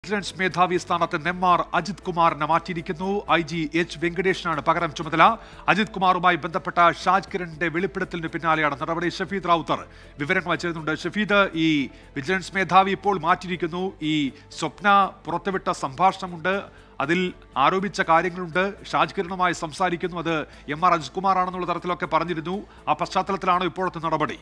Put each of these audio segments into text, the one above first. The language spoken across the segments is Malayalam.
വിജിലൻസ് മേധാവി സ്ഥാനത്ത് നെമ്മാർ അജിത് കുമാറിനെ മാറ്റിയിരിക്കുന്നു ഐ ജി എച്ച് വെങ്കടേഷിനാണ് പകരം ചുമതല അജിത് കുമാറുമായി ബന്ധപ്പെട്ട ഷാജ് കിരണിന്റെ വെളിപ്പെടുത്തലിന് പിന്നാലെയാണ് നടപടി ഷഫീദ് റാവുത്തർ വിവരങ്ങൾ വച്ചിരുന്നുണ്ട് ഷഫീദ് ഈ വിജിലൻസ് മേധാവി ഇപ്പോൾ മാറ്റിയിരിക്കുന്നു ഈ സ്വപ്ന പുറത്തുവിട്ട സംഭാഷണമുണ്ട് അതിൽ ആരോപിച്ച കാര്യങ്ങളുണ്ട് ഷാജ് കിരണുമായി സംസാരിക്കുന്നു അത് എം ആർ അജിത് കുമാറാണെന്നുള്ള തരത്തിലൊക്കെ പറഞ്ഞിരുന്നു ആ പശ്ചാത്തലത്തിലാണോ ഇപ്പോഴത്തെ നടപടി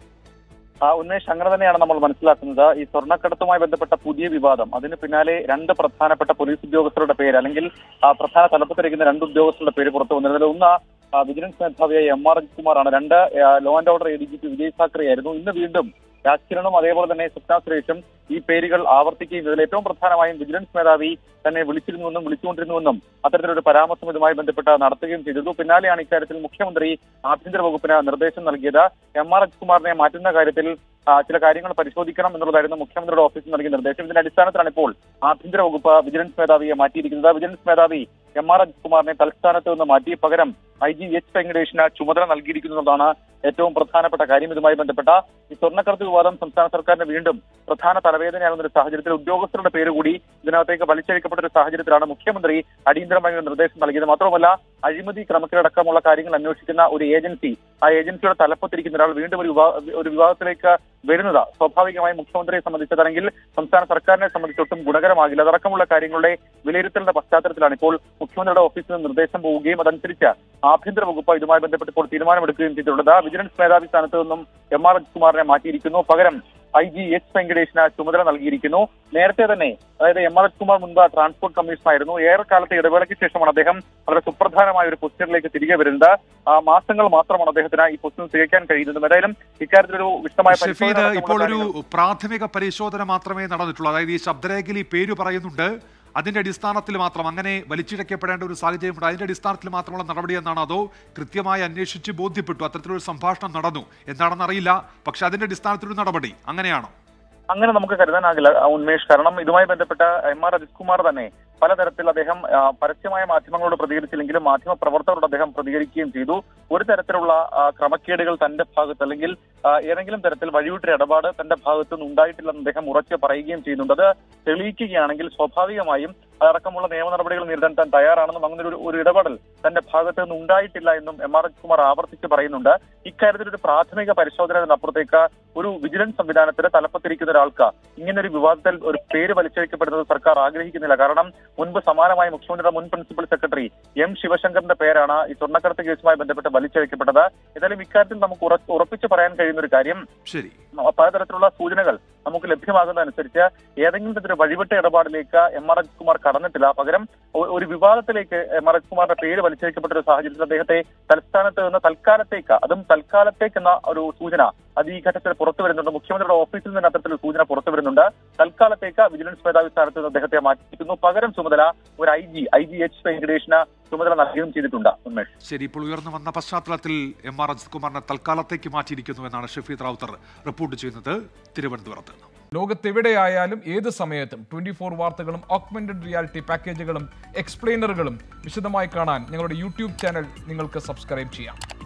ആ ഉന്മേഷ് അങ്ങനെ തന്നെയാണ് നമ്മൾ മനസ്സിലാക്കുന്നത് ഈ സ്വർണ്ണക്കടത്തുമായി ബന്ധപ്പെട്ട പുതിയ വിവാദം അതിന് പിന്നാലെ രണ്ട് പ്രധാനപ്പെട്ട പോലീസ് ഉദ്യോഗസ്ഥരുടെ പേര് അല്ലെങ്കിൽ ആ പ്രധാന തലപ്പത്തിരിക്കുന്ന രണ്ട് ഉദ്യോഗസ്ഥരുടെ പേര് പുറത്തു വന്നിരുന്നത് ഒന്ന് ആ, വിജിലൻസ് മേധാവിയായ എം ആർ അജിത്കുമാറാണ് രണ്ട് ആ, law and order A D G P Vijay Sakhare ആയിരുന്നു ഇന്ന് വീണ്ടും രാജ്കിരണും അതേപോലെ തന്നെ സ്വപ്ന സുരേഷും ഈ പേരുകൾ ആവർത്തിക്കുകയും ഇതിൽ ഏറ്റവും പ്രധാനമായും വിജിലൻസ് മേധാവി തന്നെ വിളിച്ചിരുന്നുവെന്നും വിളിച്ചുകൊണ്ടിരുന്നുവെന്നും അത്തരത്തിലൊരു പരാമർശം ഇതുമായി ബന്ധപ്പെട്ട് നടത്തുകയും ചെയ്തിരുന്നു പിന്നാലെയാണ് ഇക്കാര്യത്തിൽ മുഖ്യമന്ത്രി ആഭ്യന്തര വകുപ്പിന് നിർദ്ദേശം നൽകിയത് എം ആർ അജിത്കുമാറിനെ മാറ്റുന്ന കാര്യത്തിൽ ആ, ചില കാര്യങ്ങൾ പരിശോധിക്കണം എന്നുള്ളതായിരുന്നു മുഖ്യമന്ത്രിയുടെ ഓഫീസിൽ നൽകിയ നിർദ്ദേശം ഇതിന്റെ അടിസ്ഥാനത്തിലാണ് ഇപ്പോൾ ആഭ്യന്തര വകുപ്പ് വിജിലൻസ് മേധാവിയെ മാറ്റിയിരിക്കുന്നത് വിജിലൻസ് മേധാവി എം ആർ അജിത്കുമാറിനെ തൽസ്ഥാനത്ത് നിന്ന് മാറ്റി പകരം ഐ ജി എച്ച് വെങ്കടേഷിന് ചുമതല നൽകിയിരിക്കുന്നതാണ് ഏറ്റവും പ്രധാനപ്പെട്ട കാര്യം ഇതുമായി ബന്ധപ്പെട്ട ഈ സ്വർണ്ണക്കടത്ത് വിവാദം സംസ്ഥാന സർക്കാരിന് വീണ്ടും പ്രധാന തലവേദനയാകുന്ന ഒരു സാഹചര്യത്തിൽ ഉദ്യോഗസ്ഥരുടെ പേര് കൂടി ഇതിനകത്തേക്ക് വലിച്ചഴിക്കപ്പെട്ട ഒരു സാഹചര്യത്തിലാണ് മുഖ്യമന്ത്രി അടിയന്തരമായി ഒരു നിർദ്ദേശം നൽകിയത് മാത്രമല്ല അഴിമതി ക്രമക്കേടക്കമുള്ള കാര്യങ്ങൾ അന്വേഷിക്കുന്ന ഒരു ഏജൻസി ആ ഏജൻസിയുടെ തലപ്പത്തിരിക്കുന്ന ഒരാൾ വീണ്ടും ഒരു വിവാ ഒരു വിവാദത്തിലേക്ക് വരുന്നത് സ്വാഭാവികമായും മുഖ്യമന്ത്രിയെ സംബന്ധിച്ചതല്ലെങ്കിൽ സംസ്ഥാന സർക്കാരിനെ സംബന്ധിച്ചൊട്ടും ഗുണകരമാകില്ല അതടക്കമുള്ള കാര്യങ്ങളുടെ വിലയിരുത്തലിന്റെ പശ്ചാത്തലത്തിലാണ് ഇപ്പോൾ മുഖ്യമന്ത്രിയുടെ ഓഫീസിൽ നിന്ന് നിർദ്ദേശം പോവുകയും അതനുസരിച്ച് ആഭ്യന്തര വകുപ്പ് ഇതുമായി ബന്ധപ്പെട്ട് ഇപ്പോൾ തീരുമാനമെടുക്കുകയും ചെയ്തിട്ടുള്ളത് വിജിലൻസ് മേധാവി സ്ഥാനത്ത് നിന്നും എം ആർ അജിത്കുമാറിനെ മാറ്റിയിരിക്കുന്നു പകരം ഐ ജി എച്ച് വെങ്കടേഷിന് ചുമതല നൽകിയിരിക്കുന്നു നേരത്തെ തന്നെ അതായത് എം ആർ അജിത്കുമാർ മുൻപ് ട്രാൻസ്പോർട്ട് കമ്മീഷണറായിരുന്നു ഏറെക്കാലത്തെ ഇടവേളയ്ക്ക് ശേഷമാണ് അദ്ദേഹം വളരെ സുപ്രധാനമായ ഒരു പൊസിഷനിലേക്ക് തിരികെ വരുന്നത് ആ, മാസങ്ങൾ മാത്രമാണ് അദ്ദേഹത്തിന് ഈ പൊസിഷൻ തികയ്ക്കാൻ കഴിയുന്നത് ഏതായാലും ഇക്കാര്യത്തിലൊരു വിശദമായ ഷഫീദ് പരിശോധന ഇപ്പോൾ ഒരു കാര്യങ്ങൾ- പ്രാഥമിക പരിശോധന മാത്രമേ നടന്നിട്ടുള്ളൂ അതായത് ഈ ശബ്ദരേഖയിൽ ഈ പേര് പറയുന്നുണ്ട് അതിന്റെ അടിസ്ഥാനത്തിൽ മാത്രം അങ്ങനെ വലിച്ചിഴക്കപ്പെടേണ്ട ഒരു സാഹചര്യമുണ്ട് അതിന്റെ അടിസ്ഥാനത്തിൽ മാത്രമുള്ള നടപടി എന്നാണ് അതോ കൃത്യമായി അന്വേഷിച്ച് ബോധ്യപ്പെട്ടു അത്തരത്തിലൊരു സംഭാഷണം നടന്നു എന്താണെന്ന് അറിയില്ല പക്ഷെ അതിന്റെ അടിസ്ഥാനത്തിലൊരു നടപടി അങ്ങനെയാണോ അങ്ങനെ നമുക്ക് കരുതാനാകില്ല ആ, ഉന്മേഷ് കാരണം ഇതുമായി ബന്ധപ്പെട്ട എം ആർ അജിത് കുമാർ തന്നെ പലതരത്തിൽ അദ്ദേഹം ആ, പരസ്യമായ മാധ്യമങ്ങളോട് പ്രതികരിച്ചില്ലെങ്കിലും മാധ്യമ പ്രവർത്തകരോട് അദ്ദേഹം പ്രതികരിക്കുകയും ചെയ്തു ഒരു തരത്തിലുള്ള ആ, ക്രമക്കേടുകൾ തന്റെ ഭാഗത്ത് അല്ലെങ്കിൽ ആ, ഏതെങ്കിലും തരത്തിൽ വഴിവിട്ടൊരു ഇടപാട് തന്റെ ഭാഗത്ത് നിന്ന് ഉണ്ടായിട്ടില്ലെന്ന് അദ്ദേഹം ഉറച്ചു പറയുകയും ചെയ്യുന്നുണ്ട് അത് തെളിയിക്കുകയാണെങ്കിൽ സ്വാഭാവികമായും അതടക്കമുള്ള നിയമ നടപടികൾ നേരിടാൻ താൻ തയ്യാറാണെന്നും അങ്ങനെ ഒരു ഒരു ഇടപെടൽ തന്റെ ഭാഗത്ത് നിന്ന് ഉണ്ടായിട്ടില്ല എന്നും എം ആർ കുമാർ ആവർത്തിച്ച് പറയുന്നുണ്ട് ഇക്കാര്യത്തിൽ ഒരു പ്രാഥമിക പരിശോധനതിനപ്പുറത്തേക്ക് ഒരു വിജിലൻസ് സംവിധാനത്തിന് തലപ്പത്തിരിക്കുന്ന ഒരാൾക്ക് ഇങ്ങനെ ഒരു വിവാദത്തിൽ ഒരു പേര് വലിച്ചഴിക്കപ്പെടുന്നത് സർക്കാർ ആഗ്രഹിക്കുന്നില്ല കാരണം മുൻപ് സമാനമായ മുഖ്യമന്ത്രിയുടെ മുൻ പ്രിൻസിപ്പൽ സെക്രട്ടറി എം ശിവശങ്കറിന്റെ പേരാണ് ഈ സ്വർണ്ണക്കടത്ത് കേസുമായി ബന്ധപ്പെട്ട് വലിച്ചഴിക്കപ്പെട്ടത് ഏതായാലും ഇക്കാര്യത്തിൽ നമുക്ക് ഉറ- ഉറപ്പിച്ച് പറയാൻ കഴിയുന്ന ഒരു കാര്യം ശരി പലതരത്തിലുള്ള സൂചനകൾ നമുക്ക് ലഭ്യമാകുന്നതനുസരിച്ച് ഏതെങ്കിലും തരത്തിലുള്ള വഴിവിട്ട ഇടപാടിലേക്ക് എം ആർ അജിത് കുമാർ കടന്നിട്ടില്ല പകരം ഒ- ഒരു വിവാദത്തിലേക്ക് എം ആർ അജിത് കുമാറിന്റെ പേര് വലിച്ചഴിക്കപ്പെട്ട ഒരു സാഹചര്യത്തിൽ അദ്ദേഹത്തെ തൽസ്ഥാനത്ത് നിന്ന് തൽക്കാലത്തേക്ക് അതും തൽക്കാലത്തേക്ക് എന്ന ഒരു സൂചന അത് ഈ ഘട്ടത്തിൽ പുറത്തു വരുന്നുണ്ട് മുഖ്യമന്ത്രിയുടെ ഓഫീസിൽ നിന്ന് അത്തരത്തിലൊരു സൂചന പുറത്തു വരുന്നുണ്ട് തൽക്കാലത്തേക്ക് വിജിലൻസ് മേധാവി സ്ഥാനത്ത് നിന്ന് അദ്ദേഹത്തെ മാറ്റിയിരിക്കുന്നു പകരം ചുമതല ഒരു I G I G H വെങ്കടേഷിന് ചുമതല നൽകുകയും ചെയ്തിട്ടുണ്ട് ഉന്മേഷ് ശരി ഇപ്പോൾ ഉയർന്നു വന്ന പശ്ചാത്തലത്തിൽ എം ആർ അജിത് കുമാറിനെ തൽക്കാലത്തേക്ക് മാറ്റിയിരിക്കുന്നു എന്നാണ് ഷഫീദ് റാവുത്തർ റിപ്പോർട്ട് ചെയ്യുന്നത് തിരുവനന്തപുരത്ത് നിന്ന് ലോകത്തെവിടെയായാലും ഏത് സമയത്തും ട്വന്റി ഫോർ വാർത്തകളും ഓഗ്മെന്റഡ് റിയാലിറ്റി പാക്കേജുകളും എക്സ്പ്ലെയിനറുകളും വിശദമായി കാണാൻ ഞങ്ങളുടെ യൂട്യൂബ് ചാനൽ നിങ്ങൾക്ക് സബ്സ്ക്രൈബ് ചെയ്യാം